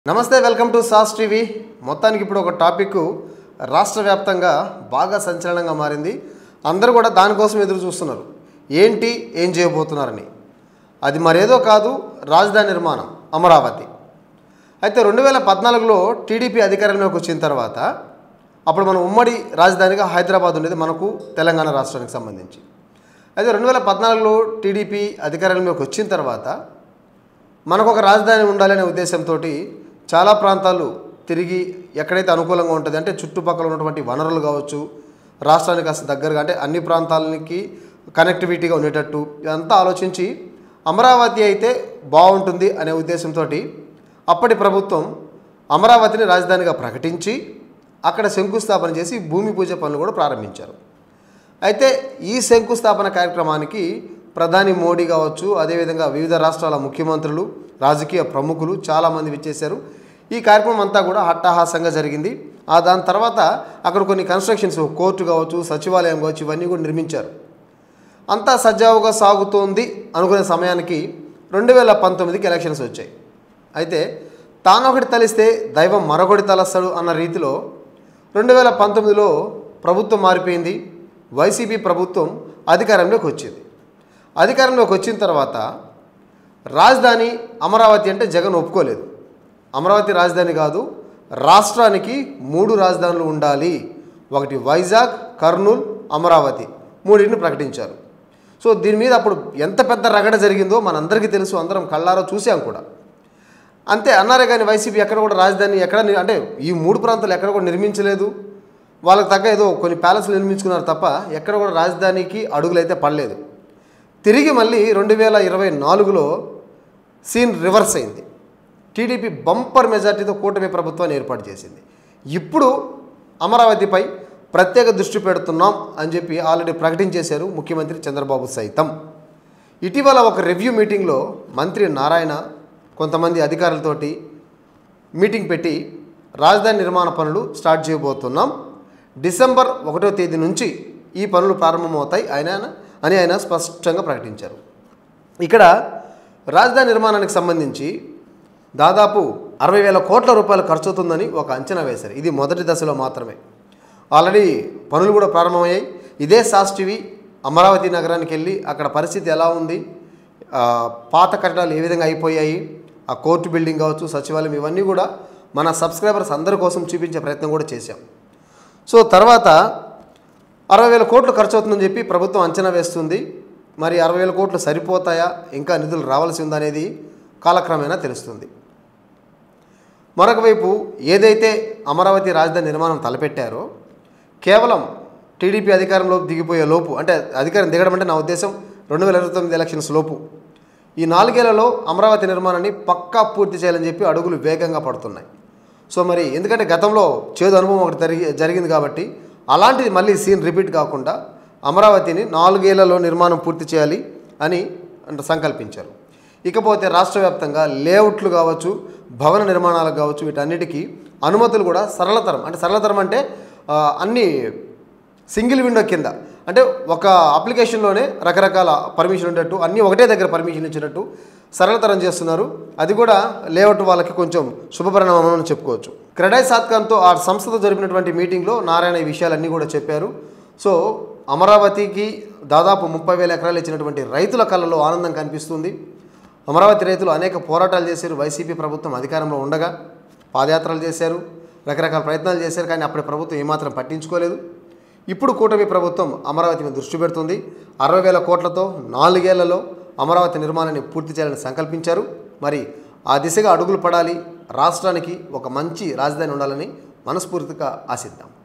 నమస్తే welcome to sauce TV మొత్తానికి ఇప్పుడు ఒక టాపిక్ రాష్ట్ర వ్యాప్తంగా బాగా సంచలనంగా మారింది అందరూ కూడా దానికోసం ఎదురు చూస్తున్నారు ఏంటి ఏం చేయబోతున్నారని అది మరేదో కాదు రాజధాని నిర్మాణం అమరావతి అయితే రెండు వేల పద్నాలుగులో టీడీపీ అధికారంలోకి వచ్చిన తర్వాత అప్పుడు మనం ఉమ్మడి రాజధానిగా హైదరాబాద్ ఉండేది మనకు తెలంగాణ రాష్ట్రానికి సంబంధించి అయితే రెండు వేల పద్నాలుగులో టీడీపీ అధికారంలోకి వచ్చిన తర్వాత మనకు ఒక రాజధాని ఉండాలనే ఉద్దేశంతో చాలా ప్రాంతాలు తిరిగి ఎక్కడైతే అనుకూలంగా ఉంటుంది అంటే చుట్టుపక్కల ఉన్నటువంటి వనరులు కావచ్చు రాష్ట్రానికి కాస్త దగ్గరగా అంటే అన్ని ప్రాంతాలకి కనెక్టివిటీగా ఉండేటట్టు ఇదంతా ఆలోచించి అమరావతి అయితే బాగుంటుంది అనే ఉద్దేశంతో అప్పటి ప్రభుత్వం అమరావతిని రాజధానిగా ప్రకటించి అక్కడ శంకుస్థాపన చేసి భూమి పూజ పనులు కూడా ప్రారంభించారు అయితే ఈ శంకుస్థాపన కార్యక్రమానికి ప్రధాని మోడీ కావచ్చు అదేవిధంగా వివిధ రాష్ట్రాల ముఖ్యమంత్రులు రాజకీయ ప్రముఖులు చాలామంది విచ్చేశారు ఈ కార్యక్రమం అంతా కూడా హట్టాహాసంగా జరిగింది ఆ దాని తర్వాత అక్కడ కొన్ని కన్స్ట్రక్షన్స్ కోర్టు కావచ్చు సచివాలయం కావచ్చు ఇవన్నీ కూడా నిర్మించారు అంతా సజావుగా సాగుతోంది అనుకునే సమయానికి రెండు వేల పంతొమ్మిదికి ఎలక్షన్స్ వచ్చాయి అయితే తానొకటి తలిస్తే దైవం మరొకటి తలస్తాడు అన్న రీతిలో రెండు వేల పంతొమ్మిదిలో ప్రభుత్వం మారిపోయింది వైసీపీ ప్రభుత్వం అధికారంలోకి వచ్చింది అధికారంలోకి వచ్చిన తర్వాత రాజధాని అమరావతి అంటే జగన్ ఒప్పుకోలేదు అమరావతి రాజధాని కాదు రాష్ట్రానికి మూడు రాజధానులు ఉండాలి ఒకటి వైజాగ్ కర్నూలు అమరావతి మూడింటిని ప్రకటించారు సో దీని మీద అప్పుడు ఎంత పెద్ద రగడ జరిగిందో మనందరికీ తెలుసు అందరం కళ్ళారో చూసాం కూడా అంతే అన్నారే కానీ వైసీపీ ఎక్కడ కూడా రాజధాని ఎక్కడ ని- అంటే ఈ మూడు ప్రాంతాలు ఎక్కడ కూడా నిర్మించలేదు వాళ్ళకి తగ్గ ఏదో కొన్ని ప్యాలెస్లు నిర్మించుకున్నారు తప్ప ఎక్కడ కూడా రాజధానికి అడుగులైతే పడలేదు తిరిగి మళ్ళీ రెండు వేల ఇరవై నాలుగులో సీన్ రివర్స్ అయింది టీడీపీ బంపర్ మెజార్టీతో కూటమి ప్రభుత్వాన్ని ఏర్పాటు చేసింది ఇప్పుడు అమరావతిపై ప్రత్యేక దృష్టి పెడుతున్నాం అని చెప్పి ఆల్రెడీ ప్రకటించేశారు ముఖ్యమంత్రి చంద్రబాబు సైతం ఇటీవల ఒక రివ్యూ మీటింగ్లో మంత్రి నారాయణ కొంతమంది అధికారులతోటి మీటింగ్ పెట్టి రాజధాని నిర్మాణ పనులు స్టార్ట్ చేయబోతున్నాం డిసెంబర్ ఒకటో తేదీ నుంచి ఈ పనులు ప్రారంభమవుతాయి ఆయన అని ఆయన స్పష్టంగా ప్రకటించారు ఇక్కడ రాజధాని నిర్మాణానికి సంబంధించి దాదాపు అరవై వేల కోట్ల రూపాయలు ఖర్చు అవుతుందని ఒక అంచనా వేశారు ఇది మొదటి దశలో మాత్రమే ఆల్రెడీ పనులు కూడా ప్రారంభమయ్యాయి ఇదే సాస్ టీవీ అమరావతి నగరానికి వెళ్ళి అక్కడ పరిస్థితి ఎలా ఉంది ఆ, పాత కట్టడాలు ఏ విధంగా అయిపోయాయి ఆ కోర్టు బిల్డింగ్ కావచ్చు సచివాలయం ఇవన్నీ కూడా మన సబ్స్క్రైబర్స్ అందరి కోసం చూపించే ప్రయత్నం కూడా చేశాం సో తర్వాత అరవై వేల కోట్లు ఖర్చు అవుతుందని చెప్పి ప్రభుత్వం అంచనా వేస్తుంది మరి అరవై వేల కోట్లు సరిపోతాయా ఇంకా నిధులు రావాల్సి ఉందా అనేది కాలక్రమేణా తెలుస్తుంది మరొక వైపు ఏదైతే అమరావతి రాజధాని నిర్మాణం తలపెట్టారో కేవలం టీడీపీ అధికారంలోకి దిగిపోయే లోపు అంటే అధికారం దిగడం అంటే నా ఉద్దేశం రెండు వేల ఇరవై తొమ్మిది ఎలక్షన్స్ లోపు ఈ నాలుగేళ్లలో అమరావతి నిర్మాణాన్ని పక్కా పూర్తి చేయాలని చెప్పి అడుగులు వేగంగా పడుతున్నాయి సో మరి ఎందుకంటే గతంలో చేదు అనుభవం ఒకటి జరిగి జరిగింది కాబట్టి అలాంటిది మళ్ళీ సీన్ రిపీట్ కాకుండా అమరావతిని నాలుగేళ్లలో నిర్మాణం పూర్తి చేయాలి అని అంటే సంకల్పించారు ఇకపోతే రాష్ట్ర వ్యాప్తంగా లేఅవుట్లు కావచ్చు భవన నిర్మాణాలకు కావచ్చు వీటన్నిటికీ అనుమతులు కూడా సరళతరం అంటే సరళతరం అంటే ఆ, అన్ని సింగిల్ విండో కింద అంటే ఒక అప్లికేషన్లోనే రకరకాల పర్మిషన్ ఉండేట్టు అన్నీ ఒకటే దగ్గర పర్మిషన్ ఇచ్చినట్టు సరళతరం చేస్తున్నారు అది కూడా లేఅవుట్ వాళ్ళకి కొంచెం శుభపరిణామం అని చెప్పుకోవచ్చు క్రెడై సాత్కాన్తో ఆ సంస్థతో జరిపినటువంటి మీటింగ్లో నారాయణ ఈ విషయాలన్నీ కూడా చెప్పారు సో అమరావతికి దాదాపు ముప్పై వేల ఎకరాలు ఇచ్చినటువంటి రైతుల కళ్ళలో ఆనందం కనిపిస్తుంది అమరావతి రైతులు అనేక పోరాటాలు చేశారు వైసీపీ ప్రభుత్వం అధికారంలో ఉండగా పాదయాత్రలు చేశారు రకరకాల ప్రయత్నాలు చేశారు కానీ అప్పటి ప్రభుత్వం ఏమాత్రం పట్టించుకోలేదు ఇప్పుడు కూటమి ప్రభుత్వం అమరావతి మీద దృష్టి పెడుతుంది అరవై వేల కోట్లతో నాలుగేళ్లలో అమరావతి నిర్మాణాన్ని పూర్తి చేయాలని సంకల్పించారు మరి ఆ దిశగా అడుగులు పడాలి రాష్ట్రానికి ఒక మంచి రాజధాని ఉండాలని మనస్ఫూర్తిగా ఆశిద్దాం